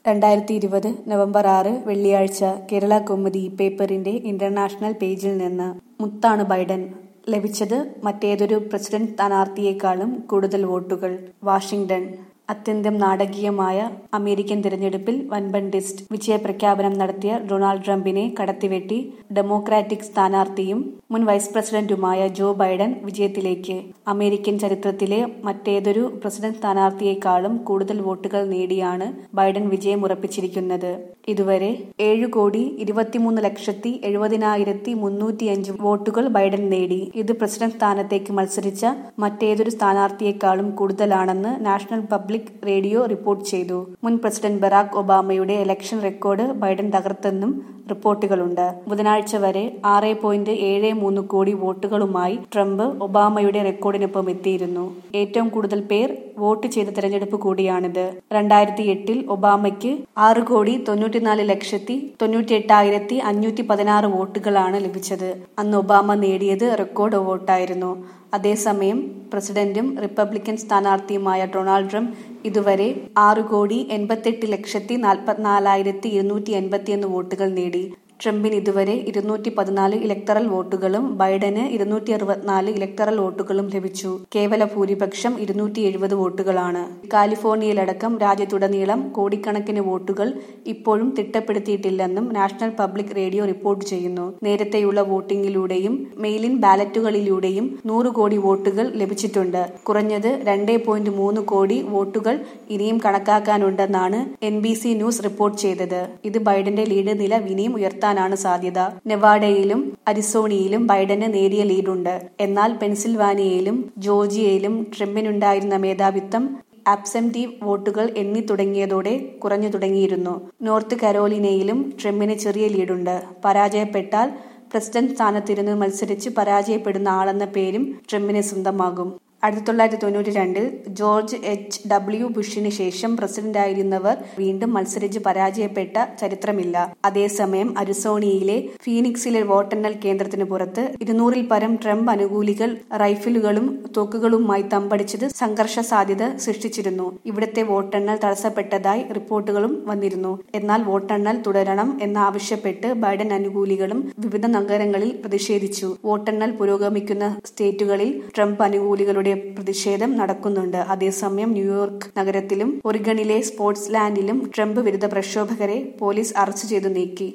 രണ്ടായിരത്തി ഇരുപത് നവംബർ ആറ് വെള്ളിയാഴ്ച കേരള കൗമുദി പേപ്പറിന്റെ ഇന്റർനാഷണൽ പേജിൽ നിന്ന് മുത്താണ് ബൈഡൻ ലഭിച്ചത് മറ്റേതൊരു പ്രസിഡന്റ് സ്ഥാനാർത്ഥിയേക്കാളും കൂടുതൽ വോട്ടുകൾ വാഷിംഗ്ടൺ അത്യന്തം നാടകീയമായ അമേരിക്കൻ തിരഞ്ഞെടുപ്പിൽ വൻപൻ ടെസ്റ്റ് വിജയപ്രഖ്യാപനം നടത്തിയ ഡൊണാൾഡ് ട്രംപിനെ കടത്തിവെട്ടി ഡെമോക്രാറ്റിക് സ്ഥാനാർത്ഥിയും മുൻ വൈസ് പ്രസിഡന്റുമായ ജോ ബൈഡൻ വിജയത്തിലേക്ക് അമേരിക്കൻ ചരിത്രത്തിലെ മറ്റേതൊരു പ്രസിഡന്റ് സ്ഥാനാർത്ഥിയേക്കാളും കൂടുതൽ വോട്ടുകൾ നേടിയാണ് ബൈഡൻ വിജയം ഉറപ്പിച്ചിരിക്കുന്നത് ഇതുവരെ ഏഴ് കോടി ഇരുപത്തിമൂന്ന് ലക്ഷത്തി എഴുപതിനായിരത്തി മുന്നൂറ്റിയഞ്ച് വോട്ടുകൾ ബൈഡൻ നേടി ഇത് പ്രസിഡന്റ് സ്ഥാനത്തേക്ക് മത്സരിച്ച മറ്റേതൊരു സ്ഥാനാർത്ഥിയേക്കാളും കൂടുതലാണെന്ന് നാഷണൽ പബ്ലിക് റേഡിയോ റിപ്പോർട്ട് ചെയ്തു മുൻ പ്രസിഡന്റ് ബറാക് ഒബാമയുടെ ഇലക്ഷൻ റെക്കോർഡ് ബൈഡൻ തകർത്തെന്നും റിപ്പോർട്ടുകളുണ്ട് ബുധനാഴ്ച വരെ ആറ് പോയിന്റ് ഏഴ് മൂന്ന് കോടി വോട്ടുകളുമായി ട്രംപ് ഒബാമയുടെ റെക്കോർഡിനൊപ്പം എത്തിയിരുന്നു ഏറ്റവും കൂടുതൽ പേർ വോട്ട് ചെയ്ത തെരഞ്ഞെടുപ്പ് കൂടിയാണിത് രണ്ടായിരത്തി എട്ടിൽ ഒബാമയ്ക്ക് ആറ് കോടി തൊണ്ണൂറ്റിനാല് ലക്ഷത്തി തൊണ്ണൂറ്റി എട്ടായിരത്തി അഞ്ഞൂറ്റി പതിനാറ് വോട്ടുകളാണ് ലഭിച്ചത് അന്ന് ഒബാമ നേടിയത് റെക്കോർഡ് വോട്ടായിരുന്നു അതേസമയം പ്രസിഡന്റും റിപ്പബ്ലിക്കൻ സ്ഥാനാർത്ഥിയുമായ ഡൊണാൾഡ് ട്രംപ് ഇതുവരെ ആറ് കോടി എൺപത്തെട്ട് ലക്ഷത്തി നാൽപ്പത്തിനാലായിരത്തി ഇരുന്നൂറ്റി എൺപത്തിയൊന്ന് വോട്ടുകൾ നേടി ട്രംപിന് ഇതുവരെ ഇരുന്നൂറ്റി പതിനാല് ഇലക്ടറൽ വോട്ടുകളും ബൈഡന് ഇരുന്നൂറ്റി അറുപത്തിനാല് ഇലക്ടറൽ വോട്ടുകളും ലഭിച്ചു കേവല ഭൂരിപക്ഷം ഇരുന്നൂറ്റി എഴുപത് വോട്ടുകളാണ് കാലിഫോർണിയയിലടക്കം രാജ്യത്തുടനീളം കോടിക്കണക്കിന് വോട്ടുകൾ ഇപ്പോഴും തിട്ടപ്പെടുത്തിയിട്ടില്ലെന്നും നാഷണൽ പബ്ലിക് റേഡിയോ റിപ്പോർട്ട് ചെയ്യുന്നു നേരത്തെയുള്ള വോട്ടിംഗിലൂടെയും മെയിലിൻ ബാലറ്റുകളിലൂടെയും നൂറ് കോടി വോട്ടുകൾ ലഭിച്ചിട്ടുണ്ട് കുറഞ്ഞത് രണ്ടേ പോയിന്റ് മൂന്ന് കോടി വോട്ടുകൾ ഇനിയും കണക്കാക്കാനുണ്ടെന്നാണ് N B C news report ചെയ്തത് ഇത് ബൈഡന്റെ ലീഡ് നില ഇനിയും ഉയർത്താനാണ് സാധ്യത നെവാഡയിലും അരിസോണിയയിലും ബൈഡന് നേരിയ ലീഡുണ്ട് എന്നാൽ പെൻസിൽവാനിയയിലും ജോർജിയയിലും ട്രംപിനുണ്ടായിരുന്ന മേധാവിത്വം ആബ്സെന്റി വോട്ടുകൾ എണ്ണി തുടങ്ങിയതോടെ കുറഞ്ഞു തുടങ്ങിയിരുന്നു നോർത്ത് കരോലിനയിലും ട്രംപിന് ചെറിയ ലീഡുണ്ട് പരാജയപ്പെട്ടാൽ പ്രസിഡന്റ് സ്ഥാനത്തിരുന്ന് മത്സരിച്ച് പരാജയപ്പെടുന്ന ആളെന്ന പേരും ട്രംപിന് സ്വന്തമാകും ആയിരത്തി തൊള്ളായിരത്തി തൊണ്ണൂറ്റി രണ്ടിൽ ജോർജ് എച്ച് ഡബ്ല്യു ബുഷിന് ശേഷം പ്രസിഡന്റായിരുന്നവർ വീണ്ടും മത്സരിച്ച് പരാജയപ്പെട്ട ചരിത്രമില്ല അതേസമയം അരിസോണിയയിലെ ഫീനിക്സിലെ വോട്ടെണ്ണൽ കേന്ദ്രത്തിന് പുറത്ത് ഇരുന്നൂറിൽ പരം ട്രംപ് അനുകൂലികൾ റൈഫിലുകളും തോക്കുകളുമായി തമ്പടിച്ചത് സംഘർഷ സാധ്യത സൃഷ്ടിച്ചിരുന്നു ഇവിടുത്തെ വോട്ടെണ്ണൽ തടസ്സപ്പെട്ടതായി റിപ്പോർട്ടുകളും വന്നിരുന്നു എന്നാൽ വോട്ടെണ്ണൽ തുടരണം എന്നാവശ്യപ്പെട്ട് ബൈഡൻ അനുകൂലികളും വിവിധ നഗരങ്ങളിൽ പ്രതിഷേധിച്ചു വോട്ടെണ്ണൽ പുരോഗമിക്കുന്ന സ്റ്റേറ്റുകളിൽ ട്രംപ് അനുകൂലികളുടെ പ്രതിഷേധം നടക്കുന്നുണ്ട് അതേസമയം ന്യൂയോർക്ക് നഗരത്തിലും ഒറിഗണിലെ സ്പോർട്സ് ലാൻഡിലും ട്രംപ് വിരുദ്ധ പ്രക്ഷോഭകരെ പോലീസ് അറസ്റ്റ് ചെയ്തു നീക്കി